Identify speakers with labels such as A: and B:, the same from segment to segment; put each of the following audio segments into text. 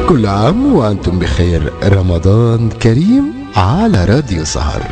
A: كل عام وأنتم بخير رمضان كريم على راديو سهر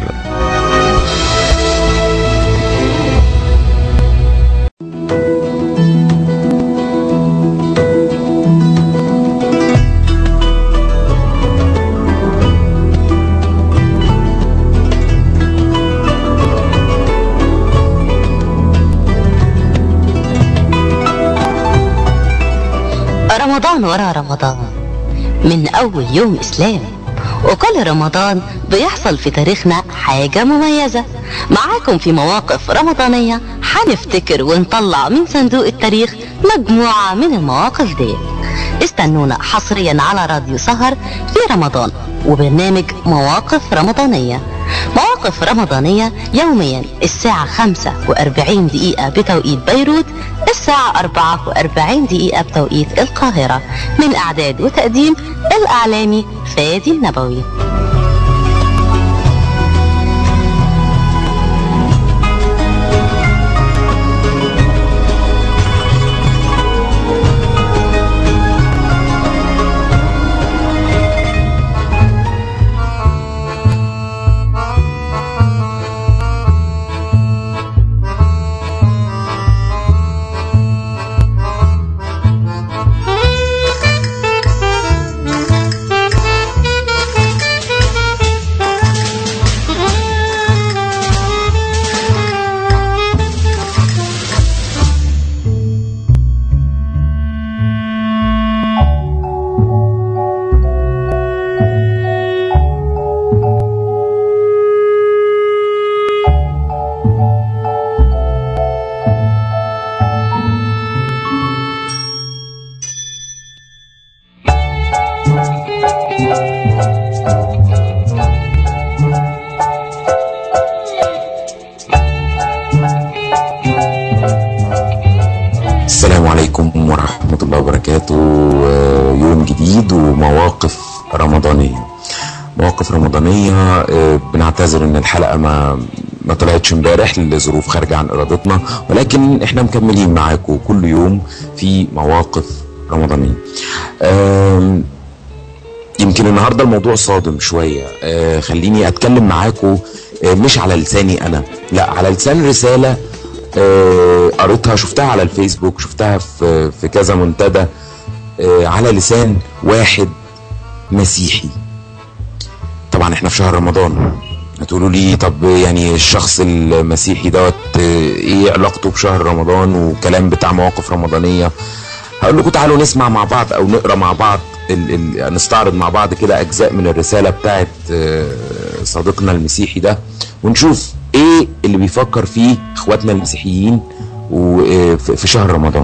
B: رمضان ورا رمضان من أول يوم إسلام وكل رمضان بيحصل في تاريخنا حاجة مميزة معاكم في مواقف رمضانية هنفتكر ونطلع من صندوق التاريخ مجموعة من المواقف دي استنونا حصريا على راديو سهر في رمضان وبرنامج مواقف رمضانية مواقف رمضانية يوميا الساعة 45 دقيقة بتوقيت بيروت الساعة 44 دقيقة بتوقيت القاهرة من إعداد وتقديم الإعلامي فادي النبوي
C: السلام عليكم ورحمة الله وبركاته آه، يوم جديد ومواقف رمضانية مواقف رمضانية آه، بنعتذر ان الحلقة ما ما طلعتش امبارح لظروف خارجة عن ارادتنا ولكن احنا مكملين معاكم كل يوم في مواقف رمضانية آم، يمكن النهارده الموضوع صادم شويه آه خليني اتكلم معاكم آه مش على لساني انا لا على لسان رساله آه قريتها شفتها على الفيسبوك شفتها في في كذا منتدى آه على لسان واحد مسيحي طبعا احنا في شهر رمضان هتقولوا لي طب يعني الشخص المسيحي دوت آه، ايه علاقته بشهر رمضان وكلام بتاع مواقف رمضانيه هقول لكم تعالوا نسمع مع بعض او نقرا مع بعض ال ال نستعرض مع بعض كده اجزاء من الرساله بتاعت آه، صديقنا المسيحي ده ونشوف ايه اللي بيفكر فيه اخواتنا المسيحيين وفي في شهر رمضان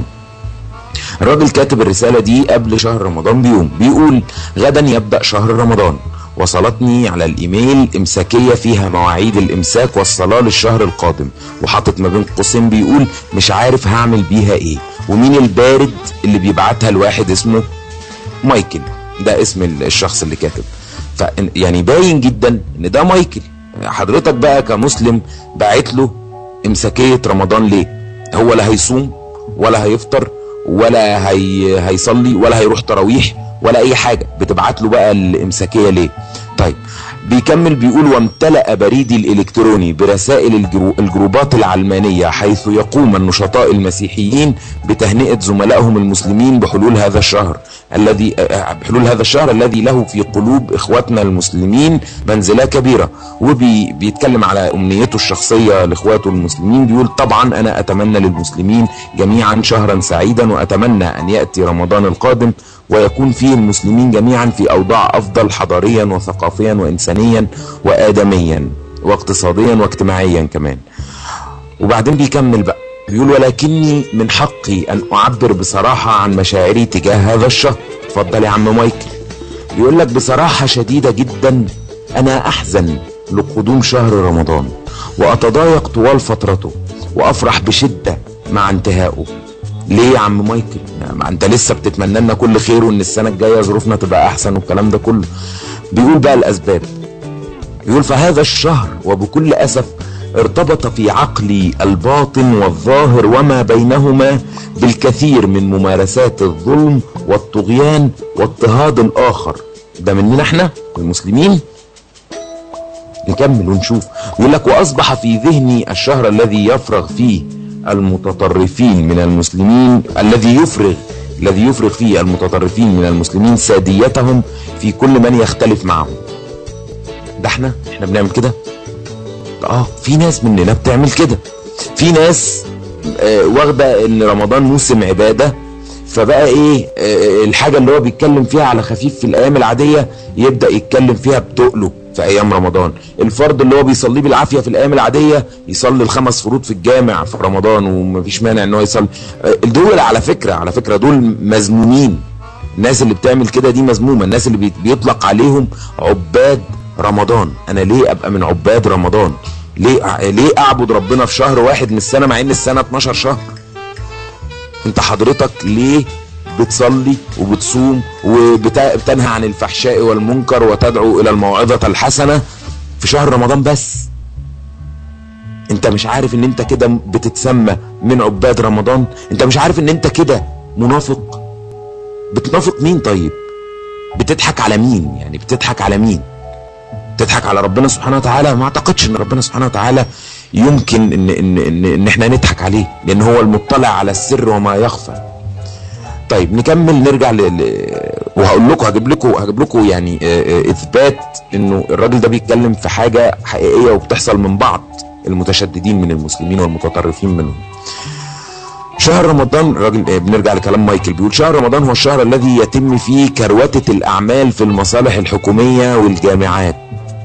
C: الراجل كاتب الرسالة دي قبل شهر رمضان بيوم بيقول غدا يبدأ شهر رمضان وصلتني على الإيميل إمساكية فيها مواعيد الإمساك والصلاة للشهر القادم وحاطط ما بين قوسين بيقول مش عارف هعمل بيها إيه ومين البارد اللي بيبعتها لواحد اسمه مايكل ده اسم الشخص اللي كاتب ف يعني باين جدا ان ده مايكل حضرتك بقى كمسلم باعت له امساكيه رمضان ليه هو لا هيصوم ولا هيفطر ولا هي هيصلي ولا هيروح تراويح ولا اي حاجه بتبعت له بقى الامساكيه ليه طيب بيكمل بيقول وامتلأ بريدي الإلكتروني برسائل الجرو- الجروبات العلمانية حيث يقوم النشطاء المسيحيين بتهنئة زملائهم المسلمين بحلول هذا الشهر الذي آه، بحلول هذا الشهر الذي له في قلوب إخواتنا المسلمين منزلة كبيرة وبيتكلم على أمنيته الشخصية لإخواته المسلمين بيقول طبعا أنا أتمنى للمسلمين جميعا شهرا سعيدا وأتمنى أن يأتي رمضان القادم ويكون فيه المسلمين جميعا في أوضاع أفضل حضاريا وثقافيا وإنسانيا وآدميا واقتصاديا واجتماعيا كمان وبعدين بيكمل بقى بيقول ولكني من حقي أن أعبر بصراحة عن مشاعري تجاه هذا الشهر اتفضل يا عم مايكل بيقول لك بصراحة شديدة جدا أنا أحزن لقدوم شهر رمضان وأتضايق طوال فترته وأفرح بشدة مع انتهائه ليه يا عم مايكل ما انت لسه بتتمنى لنا كل خير وان السنه الجايه ظروفنا تبقى احسن والكلام ده كله بيقول بقى الاسباب بيقول فهذا الشهر وبكل اسف ارتبط في عقلي الباطن والظاهر وما بينهما بالكثير من ممارسات الظلم والطغيان واضطهاد الآخر ده مننا احنا المسلمين نكمل ونشوف يقول لك وأصبح في ذهني الشهر الذي يفرغ فيه المتطرفين من المسلمين الذي يفرغ الذي يفرغ فيه المتطرفين من المسلمين ساديتهم في كل من يختلف معهم ده احنا احنا بنعمل كده اه في ناس مننا بتعمل كده في ناس آه واخده ان رمضان موسم عباده فبقى ايه آه الحاجه اللي هو بيتكلم فيها على خفيف في الايام العاديه يبدا يتكلم فيها بتقله في ايام رمضان الفرض اللي هو بيصليه بالعافيه في الايام العاديه يصلي الخمس فروض في الجامع في رمضان ومفيش مانع ان هو يصلي آه دول على فكره على فكره دول مذمومين الناس اللي بتعمل كده دي مذمومه الناس اللي بيطلق عليهم عباد رمضان انا ليه ابقى من عباد رمضان ليه ليه اعبد ربنا في شهر واحد من السنه مع ان السنه 12 شهر انت حضرتك ليه بتصلي وبتصوم وبتنهى عن الفحشاء والمنكر وتدعو الى الموعظه الحسنه في شهر رمضان بس انت مش عارف ان انت كده بتتسمى من عباد رمضان انت مش عارف ان انت كده منافق بتنافق مين طيب بتضحك على مين يعني بتضحك على مين تضحك على ربنا سبحانه وتعالى ما اعتقدش ان ربنا سبحانه وتعالى يمكن ان ان ان, إن احنا نضحك عليه لان هو المطلع على السر وما يخفى طيب نكمل نرجع ل... ل... وهقول لكم هجيب لكم هجيب لكم يعني اثبات انه الراجل ده بيتكلم في حاجه حقيقيه وبتحصل من بعض المتشددين من المسلمين والمتطرفين منهم شهر رمضان الراجل بنرجع لكلام مايكل بيقول شهر رمضان هو الشهر الذي يتم فيه كروتة الأعمال في المصالح الحكومية والجامعات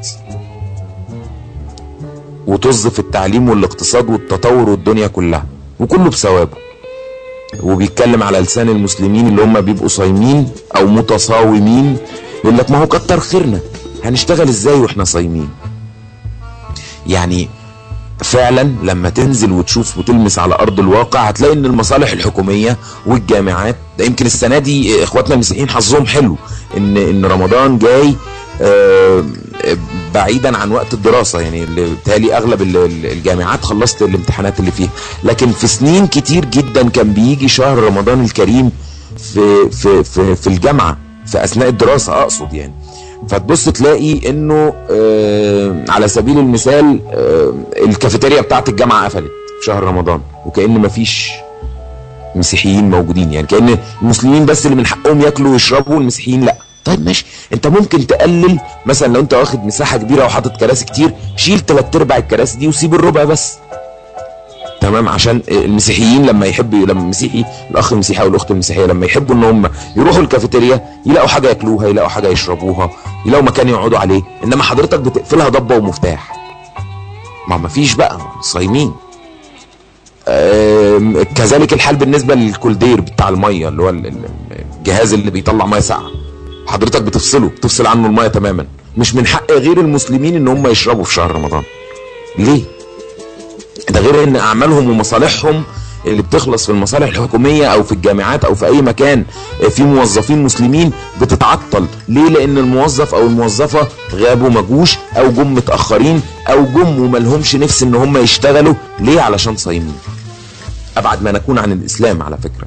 C: وطز في التعليم والاقتصاد والتطور والدنيا كلها وكله بثوابه وبيتكلم على لسان المسلمين اللي هم بيبقوا صايمين او متصاومين يقول لك ما هو كتر خيرنا هنشتغل ازاي واحنا صايمين يعني فعلا لما تنزل وتشوف وتلمس على ارض الواقع هتلاقي ان المصالح الحكوميه والجامعات ده يمكن السنه دي اخواتنا المسيحيين حظهم حلو ان ان رمضان جاي آه بعيدا عن وقت الدراسه يعني اللي بالتالي اغلب الجامعات خلصت الامتحانات اللي فيها لكن في سنين كتير جدا كان بيجي شهر رمضان الكريم في في في, في الجامعه في اثناء الدراسه اقصد يعني فتبص تلاقي انه آه على سبيل المثال آه الكافيتيريا بتاعت الجامعه قفلت في شهر رمضان وكأن مفيش مسيحيين موجودين يعني كأن المسلمين بس اللي من حقهم ياكلوا ويشربوا والمسيحيين لا طيب ماشي انت ممكن تقلل مثلا لو انت واخد مساحه كبيره وحاطط كراسي كتير شيل ثلاث ارباع الكراسي دي وسيب الربع بس تمام عشان المسيحيين لما يحبوا لما المسيحي الاخ المسيحي او الاخت المسيحيه لما يحبوا ان هم يروحوا الكافيتيريا يلاقوا حاجه ياكلوها يلاقوا حاجه يشربوها يلاقوا مكان يقعدوا عليه انما حضرتك بتقفلها ضبه ومفتاح ما مفيش بقى صايمين كذلك الحال بالنسبه للكولدير بتاع الميه اللي هو الجهاز اللي بيطلع ميه ساقعه حضرتك بتفصله بتفصل عنه الميه تماما مش من حق غير المسلمين ان هم يشربوا في شهر رمضان ليه ده غير ان اعمالهم ومصالحهم اللي بتخلص في المصالح الحكوميه او في الجامعات او في اي مكان في موظفين مسلمين بتتعطل ليه لان الموظف او الموظفه غابوا مجوش او جم متاخرين او جم وملهمش نفس ان هم يشتغلوا ليه علشان صايمين ابعد ما نكون عن الاسلام على فكره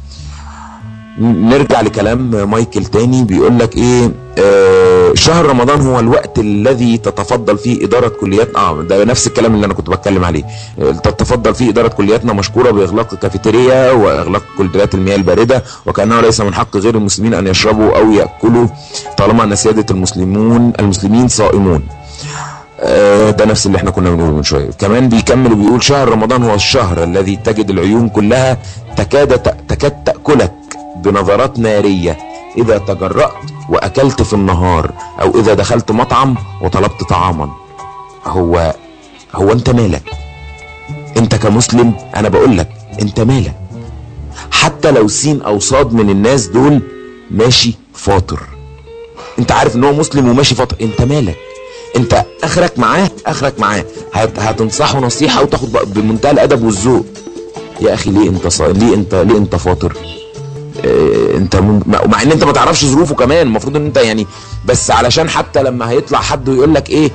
C: نرجع لكلام مايكل تاني بيقول لك ايه آه شهر رمضان هو الوقت الذي تتفضل فيه اداره كلياتنا اه ده نفس الكلام اللي انا كنت بتكلم عليه تتفضل فيه اداره كلياتنا مشكوره باغلاق الكافيتيريا واغلاق كولدرات المياه البارده وكانه ليس من حق غير المسلمين ان يشربوا او ياكلوا طالما ان سياده المسلمون المسلمين صائمون آه ده نفس اللي احنا كنا بنقوله من شويه كمان بيكمل وبيقول شهر رمضان هو الشهر الذي تجد العيون كلها تكاد تكاد تاكلك بنظرات نارية إذا تجرأت وأكلت في النهار أو إذا دخلت مطعم وطلبت طعاما هو هو أنت مالك أنت كمسلم أنا بقول لك أنت مالك حتى لو سين أو صاد من الناس دول ماشي فاطر أنت عارف إن هو مسلم وماشي فاطر أنت مالك أنت آخرك معاه آخرك معاه هت هتنصحه نصيحة وتاخد بمنتهى الأدب والذوق يا أخي ليه أنت صا... ليه أنت ليه أنت فاطر انت مع ان انت ما تعرفش ظروفه كمان المفروض ان انت يعني بس علشان حتى لما هيطلع حد ويقول لك ايه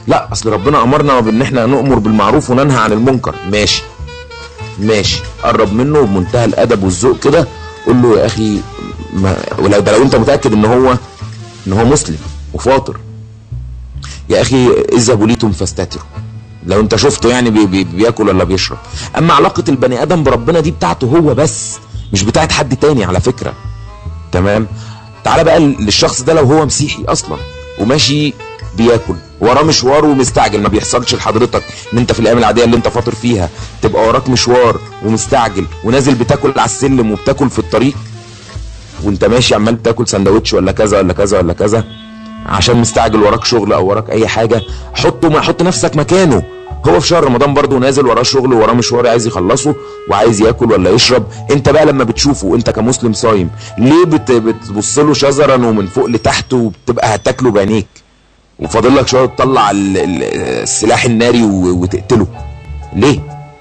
C: لا اصل ربنا امرنا بان احنا نؤمر بالمعروف وننهى عن المنكر ماشي ماشي قرب منه بمنتهى الادب والذوق كده قول له يا اخي ما ولو ده لو انت متاكد ان هو ان هو مسلم وفاطر يا اخي اذهبوا ليتم فاستتروا لو انت شفته يعني بي بي بياكل ولا بيشرب اما علاقه البني ادم بربنا دي بتاعته هو بس مش بتاعت حد تاني على فكره تمام تعالى بقى للشخص ده لو هو مسيحي اصلا وماشي بياكل وراه مشوار ومستعجل ما بيحصلش لحضرتك ان انت في الايام العاديه اللي انت فاطر فيها تبقى وراك مشوار ومستعجل ونازل بتاكل على السلم وبتاكل في الطريق وانت ماشي عمال بتاكل سندوتش ولا كذا ولا كذا ولا كذا عشان مستعجل وراك شغل او وراك اي حاجه حطه ما حط نفسك مكانه هو في شهر رمضان برضه نازل وراه شغل وراه مشوار عايز يخلصه وعايز ياكل ولا يشرب انت بقى لما بتشوفه انت كمسلم صايم ليه بت بتبص له شزرا ومن فوق لتحت وبتبقى هتاكله بعينيك وفاضل لك شويه تطلع ال- ال- السلاح الناري و- وتقتله ليه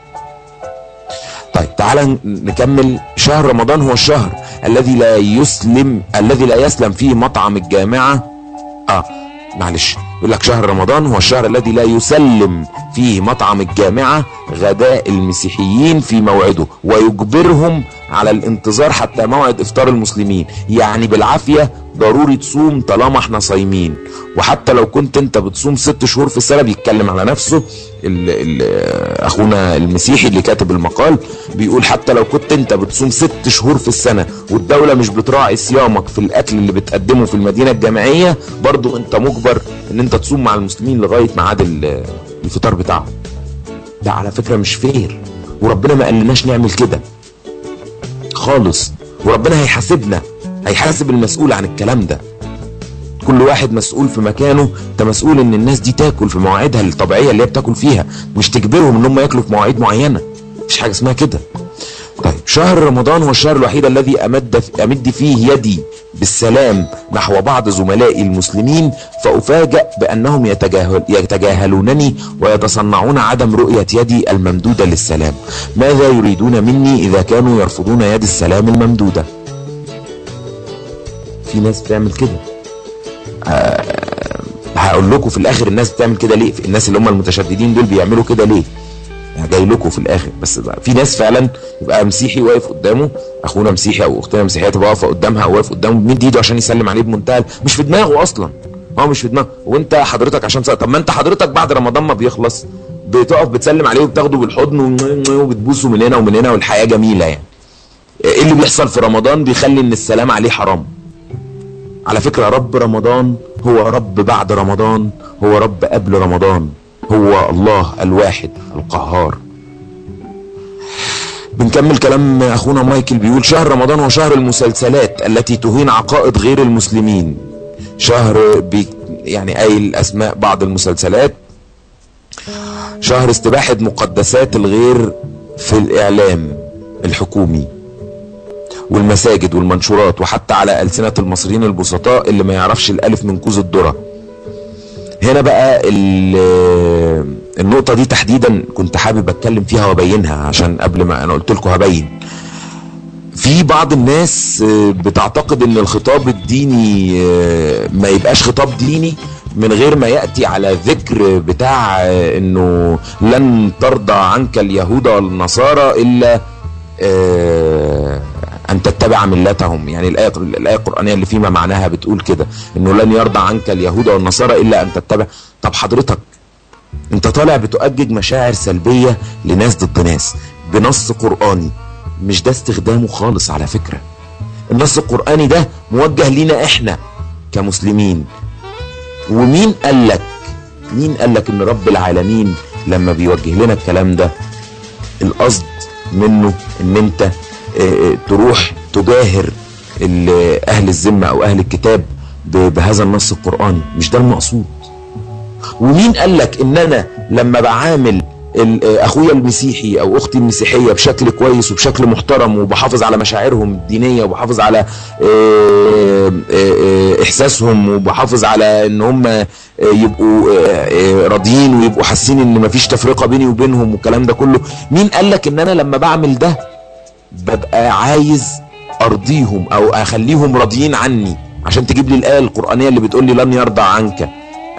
C: طيب تعال نكمل شهر رمضان هو الشهر الذي لا يسلم الذي لا يسلم فيه مطعم الجامعه اه معلش يقول لك شهر رمضان هو الشهر الذي لا يسلم فيه مطعم الجامعة غداء المسيحيين في موعده ويجبرهم على الانتظار حتى موعد افطار المسلمين يعني بالعافية ضروري تصوم طالما احنا صايمين وحتى لو كنت انت بتصوم ست شهور في السنة بيتكلم على نفسه ال ال اخونا المسيحي اللي كاتب المقال بيقول حتى لو كنت انت بتصوم ست شهور في السنة والدولة مش بتراعي صيامك في الاكل اللي بتقدمه في المدينة الجامعية برضو انت مجبر ان انت تصوم مع المسلمين لغاية ميعاد ال- الفطار بتاعهم ده على فكرة مش فير وربنا ما قالناش نعمل كده خالص وربنا هيحاسبنا هيحاسب المسؤول عن الكلام ده كل واحد مسؤول في مكانه انت مسؤول ان الناس دي تاكل في مواعيدها الطبيعيه اللي هي بتاكل فيها مش تجبرهم ان هم ياكلوا في مواعيد معينه مفيش حاجه اسمها كده طيب شهر رمضان هو الشهر الوحيد الذي امد امد فيه يدي بالسلام نحو بعض زملائي المسلمين فافاجأ بانهم يتجاهل يتجاهلونني ويتصنعون عدم رؤيه يدي الممدوده للسلام ماذا يريدون مني اذا كانوا يرفضون يد السلام الممدوده في ناس بتعمل كده هقول لكم في الاخر الناس بتعمل كده ليه الناس اللي هم المتشددين دول بيعملوا كده ليه يعني جاي لكم في الاخر بس بقى في ناس فعلا يبقى مسيحي واقف قدامه اخونا مسيحي او اختنا مسيحيه تبقى واقفه قدامها او واقف قدامه بيمد ايده عشان يسلم عليه بمنتهى مش في دماغه اصلا هو مش في دماغه وانت حضرتك عشان سأ... طب ما انت حضرتك بعد رمضان ما بيخلص بتقف بتسلم عليه وبتاخده بالحضن و- وبتبوسه من هنا ومن هنا والحياه جميله يعني ايه اللي بيحصل في رمضان بيخلي ان السلام عليه حرام على فكرة رب رمضان هو رب بعد رمضان هو رب قبل رمضان هو الله الواحد القهار بنكمل كلام اخونا مايكل بيقول شهر رمضان هو شهر المسلسلات التي تهين عقائد غير المسلمين شهر بي يعني قايل اسماء بعض المسلسلات شهر استباحة مقدسات الغير في الاعلام الحكومي والمساجد والمنشورات وحتى على ألسنة المصريين البسطاء اللي ما يعرفش الألف من كوز الذرة هنا بقى ال- النقطة دي تحديدا كنت حابب اتكلم فيها وابينها عشان قبل ما انا قلت لكم هبين في بعض الناس آه، بتعتقد ان الخطاب الديني آه، ما يبقاش خطاب ديني من غير ما ياتي على ذكر بتاع آه، انه لن ترضى عنك اليهود والنصارى الا آه، ان تتبع ملتهم يعني الايه الايه القرانيه اللي فيما معناها بتقول كده انه لن يرضى عنك اليهود والنصارى الا ان تتبع طب حضرتك انت طالع بتؤجج مشاعر سلبيه لناس ضد ناس بنص قراني مش ده استخدامه خالص على فكره النص القراني ده موجه لينا احنا كمسلمين ومين قال لك مين قال لك ان رب العالمين لما بيوجه لنا الكلام ده القصد منه ان انت آه، آه، تروح تجاهر ال- اهل الذمه او اهل الكتاب ب- بهذا النص القراني مش ده المقصود ومين قال لك ان انا لما بعامل ال- آه، اخويا المسيحي او اختي المسيحيه بشكل كويس وبشكل محترم وبحافظ على مشاعرهم الدينيه وبحافظ على آه، آه، آه، احساسهم وبحافظ على ان هم آه، يبقوا آه، آه، راضيين ويبقوا حاسين ان مفيش تفرقه بيني وبينهم والكلام ده كله مين قال لك ان انا لما بعمل ده ببقى عايز ارضيهم او اخليهم راضيين عني عشان تجيب لي الايه القرانيه اللي بتقول لي لن يرضى عنك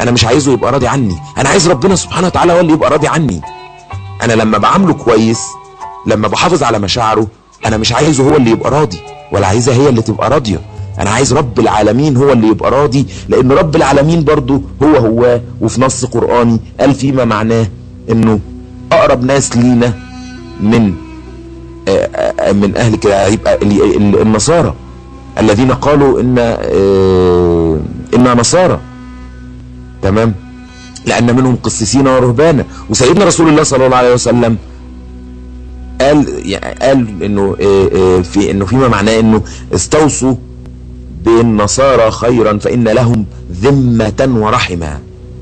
C: انا مش عايزه يبقى راضي عني انا عايز ربنا سبحانه وتعالى هو اللي يبقى راضي عني انا لما بعامله كويس لما بحافظ على مشاعره انا مش عايزه هو اللي يبقى راضي ولا عايزها هي اللي تبقى راضيه انا عايز رب العالمين هو اللي يبقى راضي لان رب العالمين برضو هو هو وفي نص قرآني قال فيما معناه انه اقرب ناس لينا من آه، آه، من اهل كده هيبقى ال- ال- النصارى الذين قالوا ان آه، ان نصارى تمام لان منهم قسيسين ورهبانا وسيدنا رسول الله صلى الله عليه وسلم قال يعني قال انه آه، آه، في انه فيما معناه انه استوصوا بالنصارى خيرا فان لهم ذمه ورحمه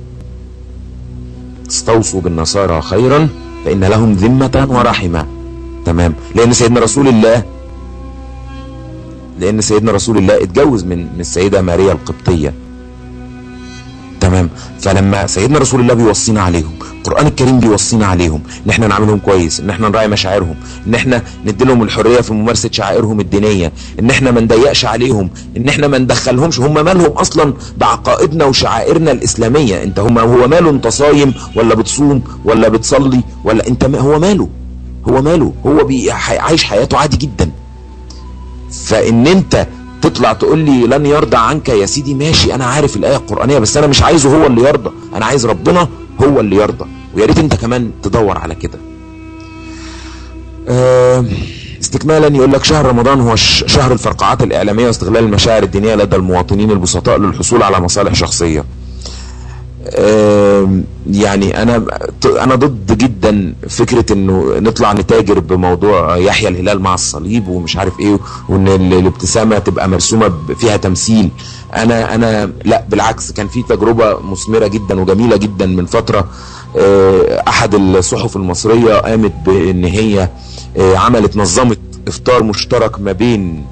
C: استوصوا بالنصارى خيرا فان لهم ذمه ورحمه تمام لان سيدنا رسول الله لان سيدنا رسول الله اتجوز من من السيده ماريا القبطيه تمام فلما سيدنا رسول الله بيوصينا عليهم القران الكريم بيوصينا عليهم ان احنا نعملهم كويس ان احنا نراعي مشاعرهم ان احنا ندي لهم الحريه في ممارسه شعائرهم الدينيه ان احنا ما نضيقش عليهم ان احنا ما ندخلهمش هم مالهم اصلا بعقائدنا وشعائرنا الاسلاميه انت هم هو ماله انت صايم ولا بتصوم ولا بتصلي ولا انت ما هو ماله هو ماله هو بي عايش حياته عادي جدا فان انت تطلع تقول لي لن يرضى عنك يا سيدي ماشي انا عارف الايه القرانيه بس انا مش عايزه هو اللي يرضى انا عايز ربنا هو اللي يرضى ويا ريت انت كمان تدور على كده آه، استكمالا يقول لك شهر رمضان هو ش- شهر الفرقعات الاعلاميه واستغلال المشاعر الدينيه لدى المواطنين البسطاء للحصول على مصالح شخصيه آم، يعني انا انا ضد جدا فكره انه نطلع نتاجر بموضوع يحيى الهلال مع الصليب ومش عارف ايه وان ال- الابتسامه تبقى مرسومه ب- فيها تمثيل انا انا لا بالعكس كان في تجربه مثمره جدا وجميله جدا من فتره آه، احد الصحف المصريه قامت بان هي آه، عملت نظمت افطار مشترك ما بين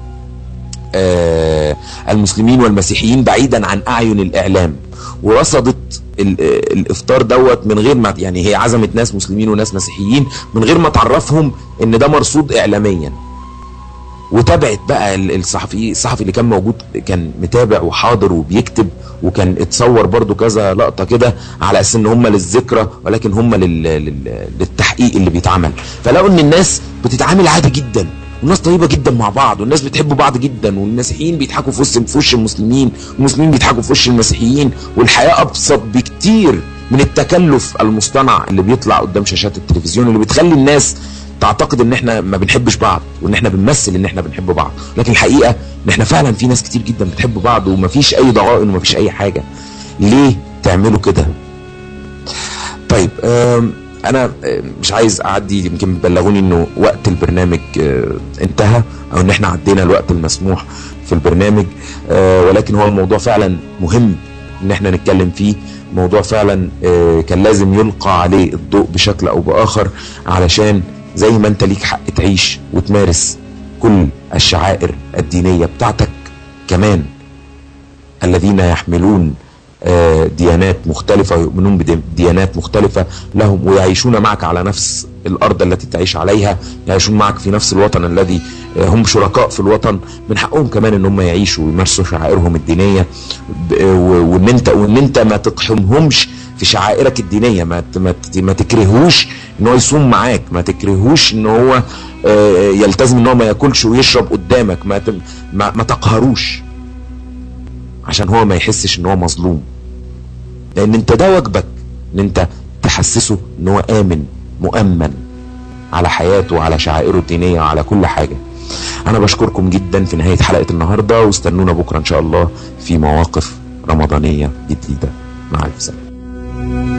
C: آه، المسلمين والمسيحيين بعيدا عن اعين الاعلام ورصدت ال- آه، الافطار دوت من غير ما يعني هي عزمت ناس مسلمين وناس مسيحيين من غير ما تعرفهم ان ده مرصود اعلاميا وتابعت بقى ال- الصحفي الصحفي اللي كان موجود كان متابع وحاضر وبيكتب وكان اتصور برضو كذا لقطه كده على اساس ان هم للذكرى ولكن هم لل... لل... للتحقيق اللي بيتعمل فلقوا ان الناس بتتعامل عادي جدا والناس طيبه جدا مع بعض والناس بتحب بعض جدا والمسيحيين بيضحكوا في وش في وش المسلمين والمسلمين بيضحكوا في وش المسيحيين والحياه ابسط بكتير من التكلف المصطنع اللي بيطلع قدام شاشات التلفزيون اللي بتخلي الناس تعتقد ان احنا ما بنحبش بعض وان احنا بنمثل ان احنا بنحب بعض لكن الحقيقه ان احنا فعلا في ناس كتير جدا بتحب بعض ومفيش اي ضغائن ومفيش اي حاجه ليه تعملوا كده طيب آم، انا آم، مش عايز اعدي يمكن بلغوني انه وقت البرنامج آه، انتهى او ان احنا عدينا الوقت المسموح في البرنامج آه، ولكن هو الموضوع فعلا مهم ان احنا نتكلم فيه موضوع فعلا آه، كان لازم يلقى عليه الضوء بشكل او باخر علشان زي ما انت ليك حق تعيش وتمارس كل الشعائر الدينية بتاعتك كمان الذين يحملون آه، ديانات مختلفة ويؤمنون بديانات مختلفة لهم ويعيشون معك على نفس الأرض التي تعيش عليها يعيشون معك في نفس الوطن الذي آه، هم شركاء في الوطن من حقهم كمان ان هم يعيشوا ويمارسوا شعائرهم الدينية ب- و- وان انت وان انت ما تقحمهمش في شعائرك الدينية ما ت- ما ت- ما تكرهوش ان هو يصوم معاك ما تكرهوش ان هو آه، يلتزم ان هو ما ياكلش ويشرب قدامك ما ت- ما ما تقهروش عشان هو ما يحسش ان هو مظلوم لان انت ده واجبك ان انت تحسسه ان هو امن مؤمن على حياته وعلى شعائره الدينيه وعلى كل حاجه انا بشكركم جدا في نهايه حلقه النهارده واستنونا بكره ان شاء الله في مواقف رمضانيه جديده مع الف سلامه